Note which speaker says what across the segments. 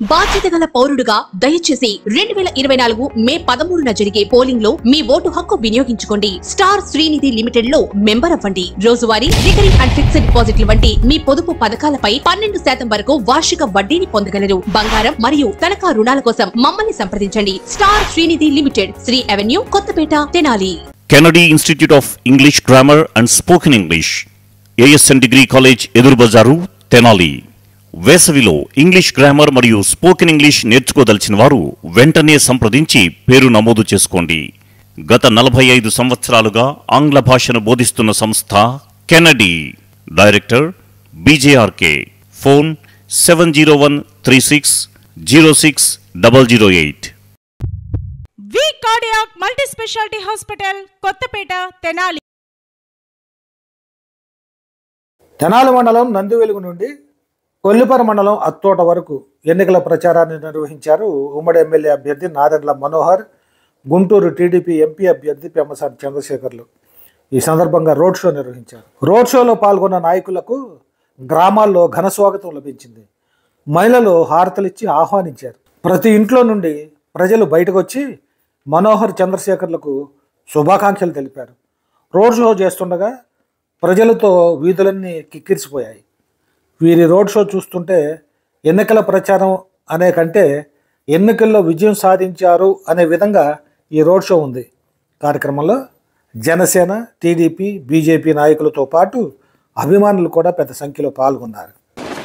Speaker 1: బాధ్యత గల పౌరుడుగా దయచేసి రెండు వేల ఇరవై నాలుగు మే పదమూడున జరిగే పోలింగ్ లో మీ ఓటు హక్కు వినియోగించుకోండి స్టార్ శ్రీనిధి లిమిటెడ్ లో మెంబర్ అవ్వండి రోజువారీ రికరింగ్ అండ్ ఫిక్స్డ్ డిపాజిట్ల వంటి మీ పొదుపు పథకాలపై పన్నెండు శాతం వరకు వార్షిక వడ్డీని పొందగలరు బంగారం మరియు తనఖా రుణాల కోసం మమ్మల్ని సంప్రదించండి star Srinidhi limited Sri avenue Kothapeta Tenali
Speaker 2: Kennedy institute of English grammar and spoken English ASN degree college ఎదురు బజారు తెనాలి వేసవిలో ఇంగ్లీష్ గ్రామర్ మరియు స్పోకెన్ ఇంగ్లీష్ నేర్చుకోదలిచిన వారు వెంటనే సంప్రదించి పేరు నమోదు చేసుకోండి గత నలభై ఐదు సంవత్సరాలుగా ఆంగ్ల భాషను బోధిస్తున్న సంస్థ Kennedy director BJRK phone seven zero one three six zero six double zero eight
Speaker 3: V cardiac multi speciality hospital Kothapeta Tenali
Speaker 4: Tenali మండలం నందివెలుగు నుండి కొల్లిపర మండలం అత్తోట వరకు ఎన్నికల ప్రచారాన్ని నిర్వహించారు ఉమ్మడి ఎమ్మెల్యే అభ్యర్థి నాదెండ్ల మనోహర్ గుంటూరు టీడీపీ ఎంపీ అభ్యర్థి పెమ్మసాని చంద్రశేఖర్లు ఈ సందర్భంగా రోడ్ షో నిర్వహించారు రోడ్ షోలో పాల్గొన్న నాయకులకు గ్రామాల్లో ఘన స్వాగతం లభించింది మహిళలు హారతలిచ్చి ఆహ్వానించారు ప్రతి ఇంట్లో నుండి ప్రజలు బయటకు వచ్చి మనోహర్ చంద్రశేఖర్లకు శుభాకాంక్షలు తెలిపారు రోడ్ షో చేస్తుండగా ప్రజలతో వీధులన్నీ కిక్కిరిసిపోయాయి వీరి రోడ్ షో చూస్తుంటే ఎన్నికల ప్రచారం అనే కంటే ఎన్నికల్లో విజయం సాధించారు అనే విధంగా ఈ రోడ్ షో ఉంది కార్యక్రమంలో జనసేన టీడీపీ బీజేపీ నాయకులతో పాటు అభిమానులు కూడా పెద్ద సంఖ్యలో పాల్గొన్నారు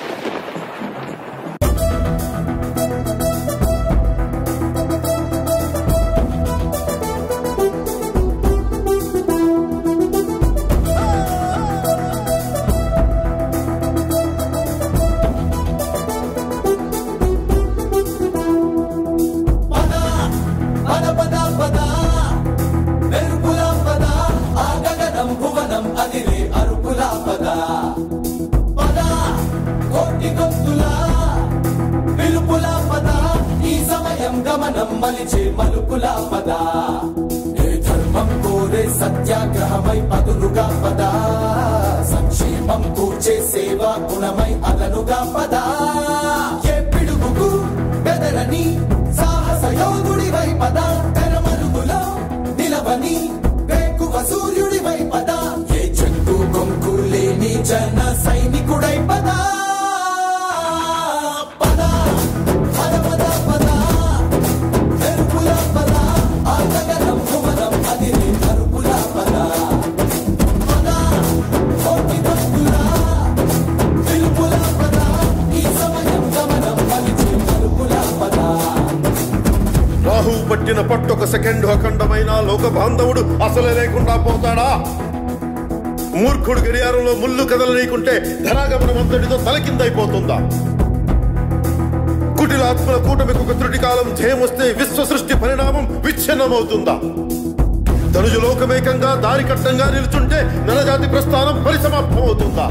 Speaker 5: పద పద పద మెరుపుల పద ఆ గగనం భువనం అదిరే అరుపుల పద పద కోటి గొంతుల పిలుపుల పద ఈ సమయం గమనం మలిచే మలుపుల పద ఏ ధర్మం కోరే సత్యాగ్రహమై పదులుగా పద సంక్షేమం కూర్చే సేవా గుణమై అదనుగా పద ఏ పిడుగుకు బెదరని సాహస యోధుడివై పద తెరమరుగులో నిలవని వేకువ సూర్యుడివై పద ఏ చెట్టు కొంకు లేని జన సైనికుడై పద పద పద పద పద మెరుపుల పద ఆ గగనం భువనం అదిరే అరుపుల పద పద కోటి భక్తుల పిలుపుల పద ఈ సమయం గమనం మలిచే మలుపుల పద
Speaker 6: రాహువు పట్టిన పట్టొక సెకండ్ అఖండమైన లోక బాంధవుడు అసలే లేకుండా పోతాడా మూర్ఖుడు గడియారంలో ముళ్ళు కదలనీకుంటే ధనాగమనం అంతటితో తలకిందైపోతుందా కుటిలాత్మల కూటమికి ఒక త్రుటి కాలం ధ్యేయమొస్తే విశ్వ సృష్టి పరిణామం విచ్ఛిన్నమవుతుందా తనుజు లోకమేకంగా దారి కట్టంగా నిలుచుంటే నరజాతి ప్రస్థానం పరిసమాప్తం అవుతుందా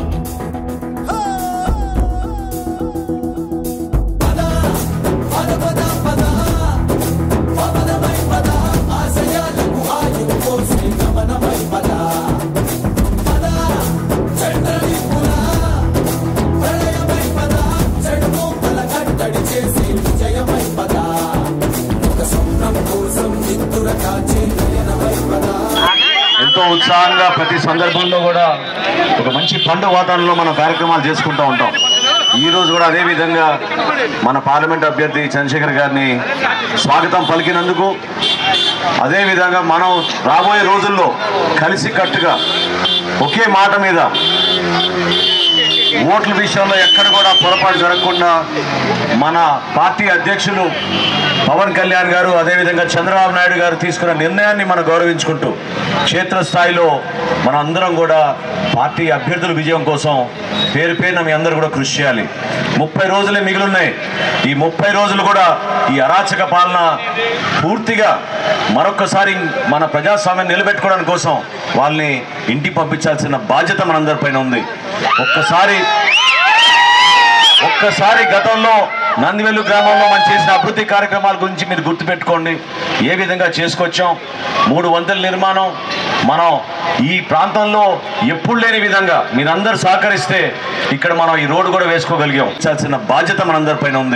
Speaker 5: పద పద పద పవనమై పద ఆశయాలకు ఆయువు పోసే గమనమై పద పద చంద్రలిపుల ప్రళయమై పద చెడు మోకల కట్టడి చేసి విజయమై పద ఒక స్వప్నం కోసం నిత్తుర కాచే నయనమై పద
Speaker 7: ఎంతో ఉత్సాహంగా ప్రతి సందర్భంలో కూడా ఒక మంచి పండుగ వాతావరణంలో మనం కార్యక్రమాలు చేసుకుంటూ ఉంటాం ఈ రోజు కూడా అదే విధంగా మన పార్లమెంట్ అభ్యర్థి చంద్రశేఖర్ గారిని స్వాగతం పలికినందుకు అదే విధంగా మనం రాబోయే రోజుల్లో కలిసి కట్టుగా ఒకే మాట మీద ఓట్ల విషయంలో ఎక్కడ కూడా పొరపాటు జరగకుండా మన పార్టీ అధ్యక్షులు పవన్ కళ్యాణ్ గారు అదేవిధంగా చంద్రబాబు నాయుడు గారు తీసుకున్న నిర్ణయాన్ని మనం గౌరవించుకుంటూ క్షేత్రస్థాయిలో మనం అందరం కూడా పార్టీ అభ్యర్థుల విజయం కోసం పేరు పేరున మీ అందరూ కూడా కృషి చేయాలి ముప్పై రోజులే మిగిలిన్నాయి ఈ ముప్పై రోజులు కూడా ఈ అరాచక పాలన పూర్తిగా మరొక్కసారి మన ప్రజాస్వామ్యం నిలబెట్టుకోవడానికి కోసం వాళ్ళని ఇంటికి పంపించాల్సిన బాధ్యత మనందరిపైన ఉంది ఒక్కసారి ఒక్కసారి గతంలో నందివెల్లు గ్రామంలో మనం చేసిన అభివృద్ధి కార్యక్రమాల గురించి మీరు గుర్తుపెట్టుకోండి ఏ విధంగా చేసుకొచ్చాం మూడు వంతుల నిర్మాణం మనం ఈ ప్రాంతంలో ఎప్పుడు లేని విధంగా మీరందరూ సహకరిస్తే ఇక్కడ మనం ఈ రోడ్డు కూడా వేసుకోగలిగాం చాల్సిన బాధ్యత మనందరిపైన ఉంది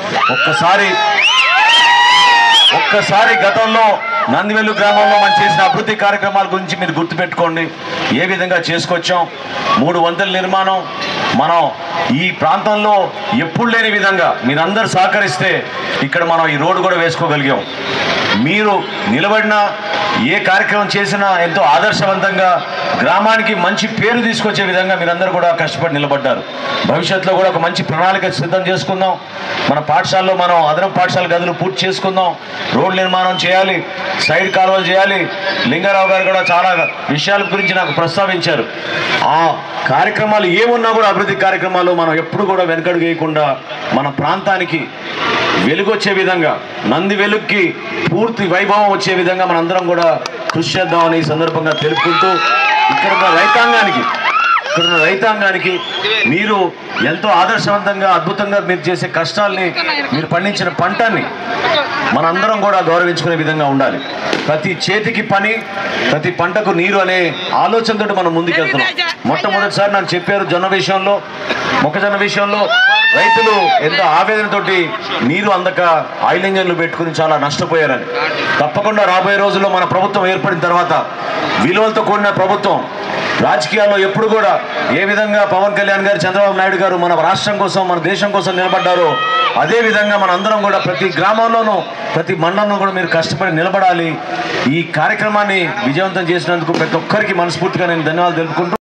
Speaker 7: ఒక్కసారి ఒక్కసారి గతంలో నందివెల్లు గ్రామంలో మనం చేసిన అభివృద్ధి కార్యక్రమాల గురించి మీరు గుర్తుపెట్టుకోండి ఏ విధంగా చేసుకొచ్చాం మూడు వంతుల నిర్మాణం మనం ఈ ప్రాంతంలో ఎప్పుడు లేని విధంగా మీరందరూ సహకరిస్తే ఇక్కడ మనం ఈ రోడ్డు కూడా వేసుకోగలిగాం మీరు నిలబడిన ఏ కార్యక్రమం చేసినా ఎంతో ఆదర్శవంతంగా గ్రామానికి మంచి పేరు తీసుకొచ్చే విధంగా మీరందరూ కూడా కష్టపడి నిలబడ్డారు భవిష్యత్తులో కూడా ఒక మంచి ప్రణాళిక సిద్ధం చేసుకుందాం మన పాఠశాలలో మనం అదనపు పాఠశాల గదులు పూర్తి చేసుకుందాం రోడ్ నిర్మాణం చేయాలి సైడ్ కాలువలు చేయాలి లింగారావు గారు కూడా చాలా విషయాల గురించి నాకు ప్రస్తావించారు ఆ కార్యక్రమాలు ఏమున్నా కూడా అభివృద్ధి కార్యక్రమాలు మనం ఎప్పుడు కూడా వెనకడుగు వేయకుండా మన ప్రాంతానికి వెలుగొచ్చే విధంగా నంది వెలుగుకి పూర్తి వైభవం వచ్చే విధంగా మనందరం కూడా కృషి చేద్దామని ఈ సందర్భంగా తెలుపుకుంటూ ఇక్కడ ఉన్న రైతాంగానికి ఇక్కడ ఉన్న రైతాంగానికి మీరు ఎంతో ఆదర్శవంతంగా అద్భుతంగా మీరు చేసే కష్టాల్ని మీరు పండించిన పంటని మనందరం కూడా గౌరవించుకునే విధంగా ఉండాలి ప్రతి చేతికి పని ప్రతి పంటకు నీరు అనే ఆలోచనతో మనం ముందుకెళ్తున్నాం మొట్టమొదటిసారి నాకు చెప్పారు జొన్న విషయంలో మొక్కజొన్న విషయంలో రైతులు ఎంతో ఆవేదనతోటి నీరు అందక ఆయిల్ ఇంజన్లు పెట్టుకుని చాలా నష్టపోయారని తప్పకుండా రాబోయే రోజుల్లో మన ప్రభుత్వం ఏర్పడిన తర్వాత విలువలతో కూడిన ప్రభుత్వం రాజకీయాల్లో ఎప్పుడు కూడా ఏ విధంగా పవన్ కళ్యాణ్ గారు చంద్రబాబు నాయుడు గారు మన రాష్ట్రం కోసం మన దేశం కోసం నిలబడ్డారో అదే విధంగా మన అందరం కూడా ప్రతి గ్రామంలోనూ ప్రతి మండలంలో కూడా మీరు కష్టపడి నిలబడాలి ఈ కార్యక్రమాన్ని విజయవంతం చేసినందుకు ప్రతి ఒక్కరికి మనస్ఫూర్తిగా నేను ధన్యవాదాలు తెలుపుకుంటూ